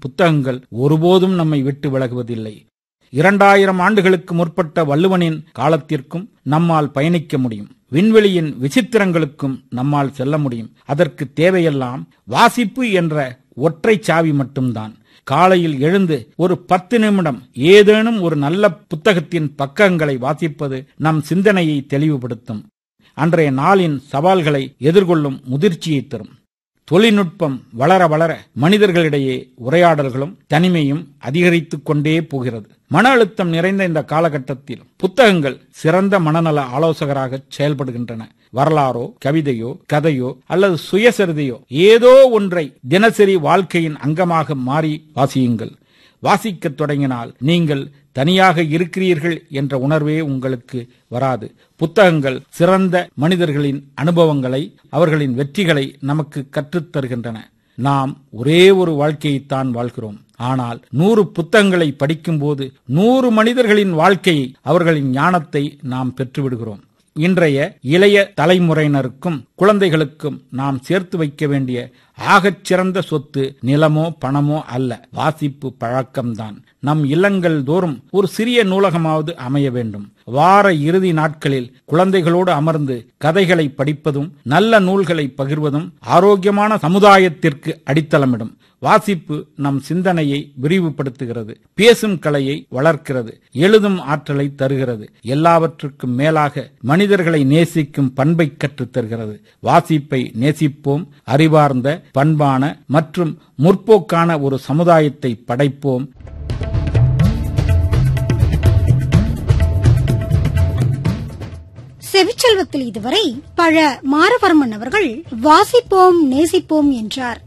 புத்தகங்கள் ஒருபோதும் நம்மை விட்டு விலகுவதில்லை இரண்டாயிரம் ஆண்டுகளுக்கு முற்பட்ட வள்ளுவனின் காலத்திற்கும் நம்மால் பயணிக்க முடியும் விண்வெளியின் விசித்திரங்களுக்கும் நம்மால் செல்ல முடியும் அதற்கு தேவையெல்லாம் வாசிப்பு என்ற ஒற்றை சாவி மட்டும்தான் காலையில் எழுந்து ஒரு பத்து நிமிடம் ஏதேனும் ஒரு நல்ல புத்தகத்தின் பக்கங்களை வாசிப்பது நம் சிந்தனையை தெளிவுபடுத்தும் அன்றைய நாளின் சவால்களை எதிர்கொள்ளும் முதிர்ச்சியை தரும் தொழில்நுட்பம் வளர வளர மனிதர்களிடையே உரையாடல்களும் தனிமையும் அதிகரித்துக் கொண்டே போகிறது மன அழுத்தம் நிறைந்த இந்த காலகட்டத்தில் புத்தகங்கள் சிறந்த மனநல ஆலோசகராக செயல்படுகின்றன வரலாறோ கவிதையோ கதையோ அல்லது சுயசரிதையோ ஏதோ ஒன்றை தினசரி வாழ்க்கையின் அங்கமாக மாறி வாசியுங்கள் வாசிக்கத் தொடங்கினால் நீங்கள் தனியாக இருக்கிறீர்கள் என்ற உணர்வே உங்களுக்கு வராது புத்தகங்கள் சிறந்த மனிதர்களின் அனுபவங்களை அவர்களின் வெற்றிகளை நமக்கு கற்றுத் தருகின்றன நாம் ஒரே ஒரு வாழ்க்கையைத்தான் வாழ்கிறோம் ஆனால் நூறு புத்தகங்களை படிக்கும்போது நூறு மனிதர்களின் வாழ்க்கையை அவர்களின் ஞானத்தை நாம் பெற்றுவிடுகிறோம் இன்றைய இளைய தலைமுறையினருக்கும் குழந்தைகளுக்கும் நாம் சேர்த்து வைக்க வேண்டிய ஆகச் சிறந்த சொத்து நிலமோ பணமோ அல்ல வாசிப்பு பழக்கம்தான் நம் இல்லங்கள் தோறும் ஒரு சிறிய நூலகமாவது அமைய வேண்டும் வார இறுதி நாட்களில் குழந்தைகளோடு அமர்ந்து கதைகளை படிப்பதும் நல்ல நூல்களை பகிர்வதும் ஆரோக்கியமான சமுதாயத்திற்கு அடித்தளமிடும் வாசிப்பு நம் சிந்தனையை விரிவுபடுத்துகிறது பேசும் கலையை வளர்க்கிறது எழுதும் ஆற்றலை தருகிறது எல்லாவற்றுக்கும் மேலாக மனிதர்களை நேசிக்கும் பண்பை கற்றுத் தருகிறது வாசிப்பை நேசிப்போம் அறிவார்ந்த பண்பான மற்றும் முற்போக்கான ஒரு சமுதாயத்தை படைப்போம் செவிச்செல்வத்தில் இதுவரை பழ மாரவர்மன் அவர்கள் வாசிப்போம் நேசிப்போம் என்றார்